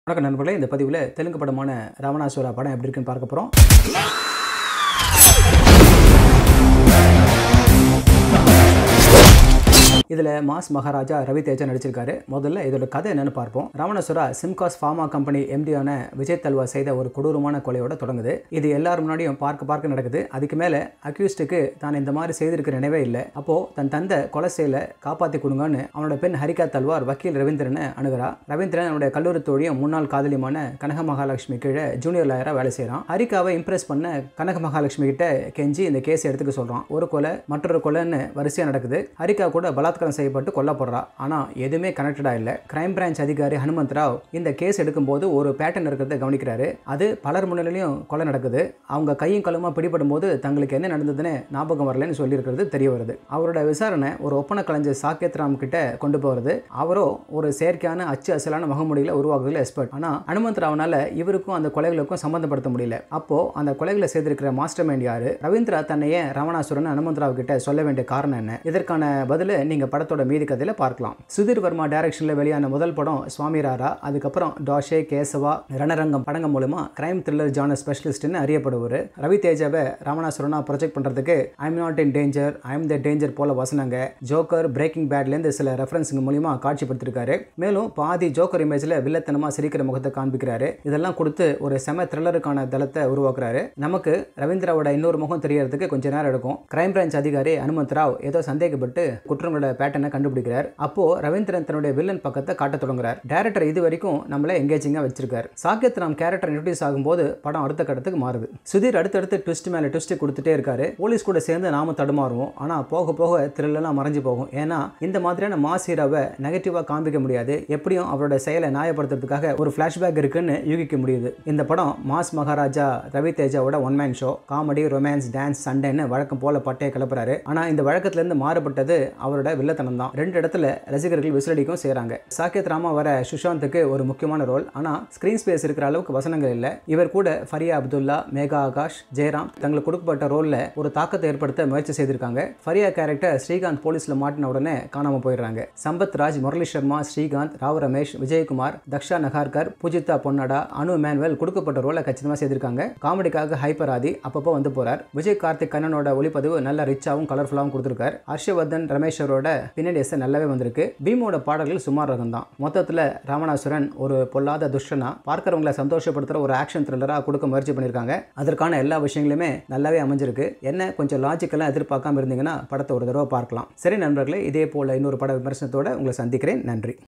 வணக்கம் நண்பர்களே இந்த பதிவில் தெலுங்கு படமான ராவணாசுரா படம் எப்படி இருக்குன்னு பார்க்க போகிறோம் இதில் மாஸ் மகாராஜா ரவி தேஜா நடிச்சிருக்காரு முதல்ல இதோட கதை என்னன்னு பார்ப்போம் ராவணசுரா சிம்காஸ் ஃபார்மா கம்பெனி எம்டியான விஜய் தல்வா செய்த ஒரு கொடூரமான கொலையோட தொடங்குது இது எல்லார் முன்னாடியும் பார்க்க பார்க்க நடக்குது அதுக்கு மேலே அக்யூஸ்டுக்கு தான் இந்த மாதிரி செய்திருக்கிற நினைவே இல்லை அப்போ தன் தந்தை கொலை செய்யல காப்பாற்றி கொடுங்கன்னு அவனோட பெண் ஹரிகா தல்வார் வக்கீல் ரவீந்திரனை அணுகிறா ரவீந்திரன் அவனுடைய கல்லூரி தோழியும் முன்னாள் காதலியுமான கனக மகாலட்சுமி கீழே ஜூனியர் லாயராக வேலை செய்கிறான் ஹரிகாவை இம்ப்ரெஸ் பண்ண கனக மகாலட்சுமி கிட்ட கெஞ்சி இந்த கேஸ் எடுத்துக்க சொல்கிறான் ஒரு கொலை மற்றொரு கொலைன்னு வரிசையாக நடக்குது ஹரிகா கூட பலாத்காரம் செய்யப்பட்டு கொல்லப்படுறா ஆனால் எதுவுமே கனெக்டடாக இல்லை கிரைம் பிரான்ச் அதிகாரி ஹனுமந்த் ராவ் இந்த கேஸ் எடுக்கும்போது ஒரு பேட்டர்ன் இருக்கிறத கவனிக்கிறாரு அது பலர் முன்னிலையும் கொலை நடக்குது அவங்க கையும் களுமா பிடிபடும் போது தங்களுக்கு என்ன நடந்ததுன்னு ஞாபகம் வரலன்னு சொல்லியிருக்கிறது தெரிய வருது அவரோட விசாரணை ஒரு ஒப்பனை கலைஞர் சாக்கேத் ராம் கிட்ட கொண்டு போகிறது அவரோ ஒரு செயற்கையான அச்சு அசலான முகமொழிகளை உருவாக்குறதுல எக்ஸ்பர்ட் ஆனால் ஹனுமந்த் ராவனால இவருக்கும் அந்த கொலைகளுக்கும் சம்மந்தப்படுத்த முடியல அப்போ அந்த கொலைகளை செய்திருக்கிற மாஸ்டர் மைண்ட் யாரு ரவீந்திரா தன்னை ஏன் ராவணாசுரன் ஹனுமந்த் ராவ் கிட்ட சொல்ல வேண்டிய காரணம் என்ன இதற்கான பதிலை நீங்க படத்தோட மீதி கதையில பார்க்கலாம் சுதீர் வர்மா டைரக்ஷன்ல வெளியான முதல் படம் சுவாமி ராரா அதுக்கப்புறம் டாஷே கேசவா ரணரங்கம் படங்கள் மூலமா கிரைம் த்ரில்லர் ஜானர் ஸ்பெஷலிஸ்ட்னு அறியப்படுவார் ரவி தேஜாவை ராவணாசுரனா ப்ரொஜெக்ட் பண்றதுக்கு I'm not in danger I'm the danger போல வசனங்க ஜோக்கர் பிரேக்கிங் பேட்லேருந்து சில ரெஃபரன்ஸுங்க மூலியமா காட்சிப்படுத்திருக்காரு மேலும் பாதி ஜோக்கர் இமேஜில் வில்லத்தனமா சிரிக்கிற முகத்தை காண்பிக்கிறாரு இதெல்லாம் கொடுத்து ஒரு செம த்ரில்லருக்கான தளத்தை உருவாக்குறாரு நமக்கு ரவீந்திராவோட இன்னொரு முகம் தெரியறதுக்கு கொஞ்ச நேரம் எடுக்கும் கிரைம் பிரான்ச் அதிகாரி ஹனுமந்த் ராவ் ஏதோ சந்தேகப்பட்டு குற்றங்களோட பேட்டர்னை கண்டுபிடிக்கிறார் அப்போ ரவீந்திரன் தன்னுடைய வில்லன் பக்கத்தை காட்ட தொடங்குறார் டேரக்டர் இது வரைக்கும் நம்மள எங்கேஜிங்காக வச்சிருக்காரு சாக்கியத் ராம் கேரக்டர் இன்ட்ரடியூஸ் ஆகும்போது படம் அடுத்த கட்டத்துக்கு மாறுது சுதீர் அடுத்தடுத்து ட்விஸ்ட் மேலே ட்விஸ்ட் கொடுத்துட்டே இருக்காரு போலீஸ் கூட சேர்ந்து நாம தடுமாறுவோம் ஆனால் போக போக த்ரில்லாம் மறைஞ்சு போகும் ஏன்னா இந்த மாதிரியான மாஸ் ஹீரோவை நெகட்டிவாக காண்பிக்க முடியாது எப்படியும் அவரோட செயலை நியாயப்படுத்துறதுக்காக ஒரு ஃப்ளாஷ்பேக் இருக்குன்னு யூகிக்க முடியுது இந்த படம் மாஸ் மகாராஜா ரவி தேஜாவோட one man show comedy romance dance சண்டைன்னு வழக்கம் போல பட்டையை கிளப்புறாரு ஆனால் இந்த வழக்கத்திலேருந்து மாறுபட்டது அவரோட வில்லத்தனம் தான் ரெண்டு இடத்துல ரசிகர்கள் விசிலடிக்கும் செய்கிறாங்க சாக்கியத் ராமா வர சுஷாந்துக்கு ஒரு முக்கியமான ரோல் ஆனால் ஸ்க்ரீன் ஸ்பேஸ் இருக்கிற அளவுக்கு வசனங்கள் இல்லை இவர் கூட ஃபரியா அப்துல்லா மேகா ஆகாஷ் ஜெயராம் தங்களுக்கு கொடுக்கப்பட்ட ரோலில் ஒரு தாக்கத்தை ஏற்படுத்த முயற்சி செய்திருக்காங்க ஃபரியா கேரக்டர் ஸ்ரீகாந்த் போலீஸில் மாட்டின உடனே காணாமல் போயிடுறாங்க சம்பத் ராஜ் முரளி சர்மா ஸ்ரீகாந்த் ராவ் ரமேஷ் விஜயகுமார் தக்ஷா நகார்கர் பூஜிதா பொன்னடா அனு மேனுவல் கொடுக்கப்பட்ட ரோலை கச்சிதமாக செய்திருக்காங்க காமெடிக்காக ஹைப்பர் ஆதி அப்பப்போ வந்து போறார் விஜய் கார்த்திக் கண்ணனோட ஒளிப்பதிவு நல்ல ரிச்சாகவும் கலர்ஃபுல்லாகவும் கொடுத்துருக்கார் ஹர்ஷவர்தன் ரமேஸ்வரோட பின்னணி எஸ் நல்லாவே வந்திருக்கு பீமோட பாடல்கள் சுமார் ரகம் தான் மொத்தத்தில் ராமநாசுரன் ஒரு பொல்லாத துஷ்டனா பார்க்கறவங்களை சந்தோஷப்படுத்துகிற ஒரு ஆக்ஷன் த்ரில்லராக கொடுக்க முயற்சி பண்ணியிருக்காங்க அதற்கான எல்லா விஷயங்களுமே நல்லாவே அமைஞ்சிருக்கு என்ன கொஞ்சம் லாஜிக்கெல்லாம் எதிர்பார்க்காம இருந்தீங்கன்னா படத்தை ஒரு தடவை பார்க்கலாம் சரி நண்பர்களே இதே போல் இன்னொரு பட விமர்சனத்தோட உங்களை சந்திக்கிறேன் நன்றி